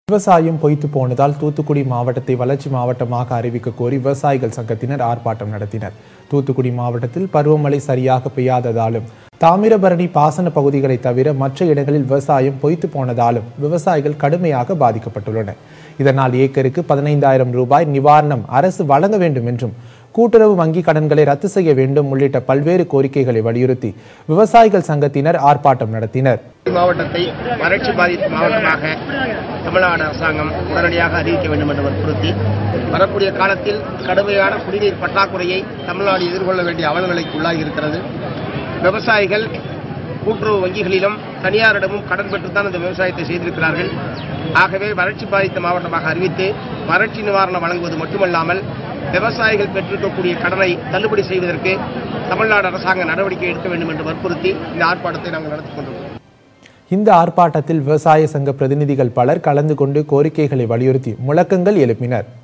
விவசாயம் பொய்த்து போனதால் தூத்துக்குடி மாவட்டத்தை வளர்ச்சி மாவட்டமாக அறிவிக்க கோரி விவசாயிகள் சங்கத்தினர் ஆர்ப்பாட்டம் நடத்தினர் தூத்துக்குடி மாவட்டத்தில் பருவமழை சரியாக பெய்யாததாலும் தாமிரபரணி பாசன பகுதிகளை தவிர மற்ற இடங்களில் விவசாயம் பொய்த்து போனதாலும் விவசாயிகள் கடுமையாக பாதிக்கப்பட்டுள்ளனர் இதனால் ஏக்கருக்கு பதினைந்தாயிரம் ரூபாய் நிவாரணம் அரசு வழங்க வேண்டும் என்றும் கூட்டுறவு வங்கி கடன்களை ரத்து செய்ய வேண்டும் உள்ளிட்ட பல்வேறு கோரிக்கைகளை வலியுறுத்தி விவசாயிகள் சங்கத்தினர் ஆர்ப்பாட்டம் நடத்தினர் மாவட்டத்தை வறட்சி பாதித்த மாவட்டமாக தமிழ்நாடு அரசாங்கம் உடனடியாக அறிவிக்க வேண்டும் என்று வற்புறுத்தி வரக்கூடிய காலத்தில் கடுமையான குடிநீர் பற்றாக்குறையை தமிழ்நாடு எதிர்கொள்ள வேண்டிய அவலநிலைக்கு உள்ளாகி இருக்கிறது விவசாயிகள் கூட்டுறவு வங்கிகளிலும் தனியாரிடமும் கடன் பெற்றுத்தான் இந்த விவசாயத்தை செய்திருக்கிறார்கள் ஆகவே வறட்சி பாதித்த மாவட்டமாக அறிவித்து வறட்சி நிவாரணம் வழங்குவது மட்டுமல்லாமல் விவசாயிகள் பெற்றிருக்கக்கூடிய கடனை தள்ளுபடி செய்வதற்கு தமிழ்நாடு அரசாங்கம் நடவடிக்கை எடுக்க வேண்டும் என்று வற்புறுத்தி இந்த ஆர்ப்பாட்டத்தை நாங்கள் நடத்திக் கொண்டிருக்கிறோம் இந்த ஆர்ப்பாட்டத்தில் விவசாய சங்க பிரதிநிதிகள் பலர் கலந்து கொண்டு கோரிக்கைகளை வலியுறுத்தி முழக்கங்கள் எழுப்பினர்